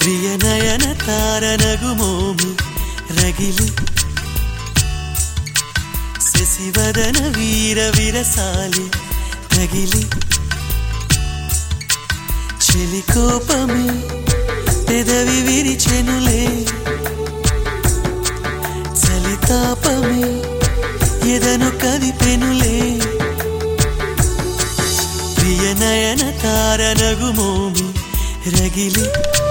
ప్రియ నయన తారనగుమోమి రగిలి శశివదన వీర విరసాలి తగిలి చెలి కోపమే పెదవి విరిచెనులే చలితాపమే ఎదను కదిపెనులే ప్రియ నయన తారనగుమోమి రగిలి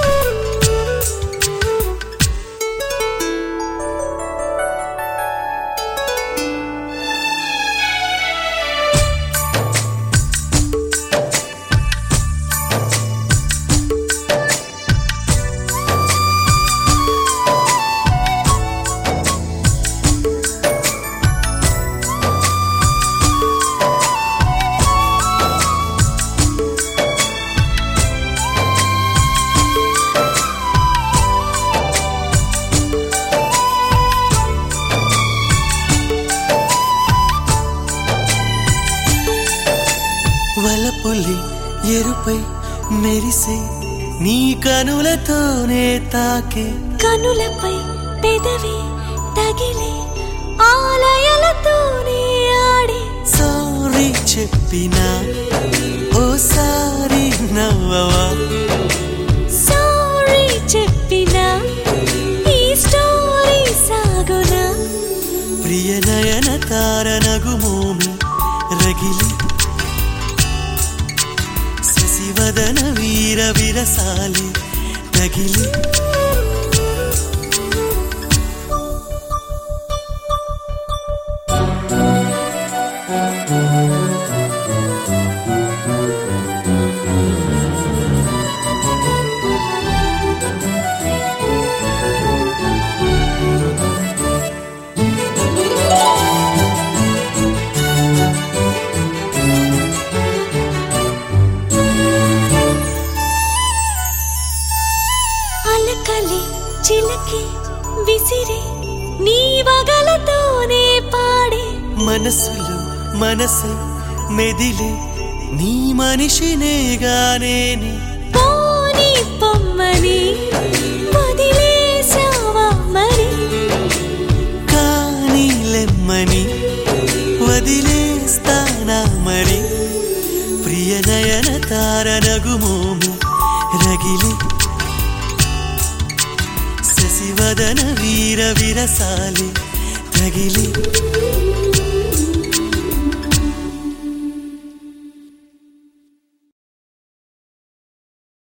వలపులి ఎరుపై మెరిసే నీ కనులతోనే తాకే కనులపై పెదవి తగిలి ఆలయాలతోనే ఆడే సారీ చెప్పినా ఓసారి నవ్వవా సారీ చెప్పిన ఈ స్టోరీ సాగునా ప్రియ నయన తారనగుమోమి రగిలి శశివదన వీర విరసాలి తగిలి అలకలి చిలకి విసిరి నీ వగలతోనే పాడే మనసులు మనసే మెదిలే నీ మనిషినేగానేని పోని పొమ్మని వదిలేసావా మరి కానీ లెమ్మని వదిలేస్తానా మరి ప్రియ నయన తారనగుమోమి రగిలి శశివదన వీర విరసాలి తగిలి